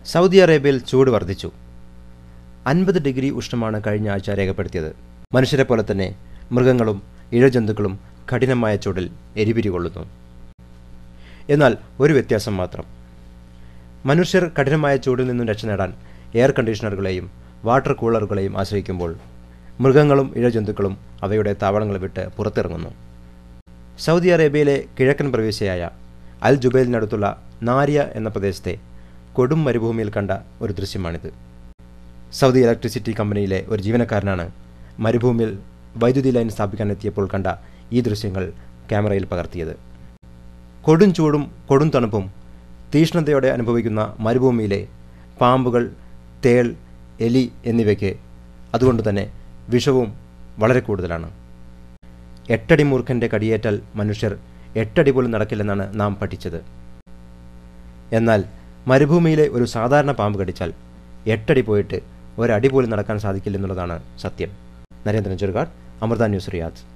Saudi അറേബ്യയിൽ ചൂട് വർദ്ധിച്ചു അൻപത് ഡിഗ്രി ഉഷ്ണമാണ് കഴിഞ്ഞ ആഴ്ച രേഖപ്പെടുത്തിയത് മനുഷ്യരെ പോലെ തന്നെ മൃഗങ്ങളും ഇഴജന്തുക്കളും കഠിനമായ ചൂടിൽ എരിപിരി കൊള്ളുന്നു എന്നാൽ ഒരു വ്യത്യാസം മാത്രം മനുഷ്യർ കഠിനമായ ചൂടിൽ നിന്നും രക്ഷ നേടാൻ എയർ കണ്ടീഷണറുകളെയും വാട്ടർ കൂളറുകളെയും ആശ്രയിക്കുമ്പോൾ മൃഗങ്ങളും ഇഴജന്തുക്കളും അവയുടെ താവളങ്ങൾ വിട്ട് പുറത്തിറങ്ങുന്നു സൗദി അറേബ്യയിലെ കിഴക്കൻ പ്രവിശ്യയായ അൽ ജുബൈലിനടുത്തുള്ള നാരിയ എന്ന പ്രദേശത്തെ കൊടും മരുഭൂമിയിൽ കണ്ട ഒരു ദൃശ്യമാണിത് സൗദി ഇലക്ട്രിസിറ്റി കമ്പനിയിലെ ഒരു ജീവനക്കാരനാണ് മരുഭൂമിയിൽ വൈദ്യുതി ലൈൻ സ്ഥാപിക്കാൻ എത്തിയപ്പോൾ കണ്ട ഈ ദൃശ്യങ്ങൾ ക്യാമറയിൽ പകർത്തിയത് കൊടും ചൂടും കൊടും തണുപ്പും തീഷ്ണതയോടെ അനുഭവിക്കുന്ന മരുഭൂമിയിലെ പാമ്പുകൾ തേൾ എലി എന്നിവയ്ക്ക് അതുകൊണ്ട് തന്നെ വിഷവും വളരെ കൂടുതലാണ് എട്ടടി മൂർഖൻ്റെ കടിയേറ്റാൽ മനുഷ്യർ എട്ടടി പോലും നടക്കില്ലെന്നാണ് നാം പഠിച്ചത് എന്നാൽ മരുഭൂമിയിലെ ഒരു സാധാരണ പാമ്പ് കടിച്ചാൽ എട്ടടി പോയിട്ട് ഒരടി പോലും നടക്കാൻ സാധിക്കില്ലെന്നുള്ളതാണ് സത്യം നരേന്ദ്രൻ ചെറുകാട് അമൃത ന്യൂസ് റിയാദ്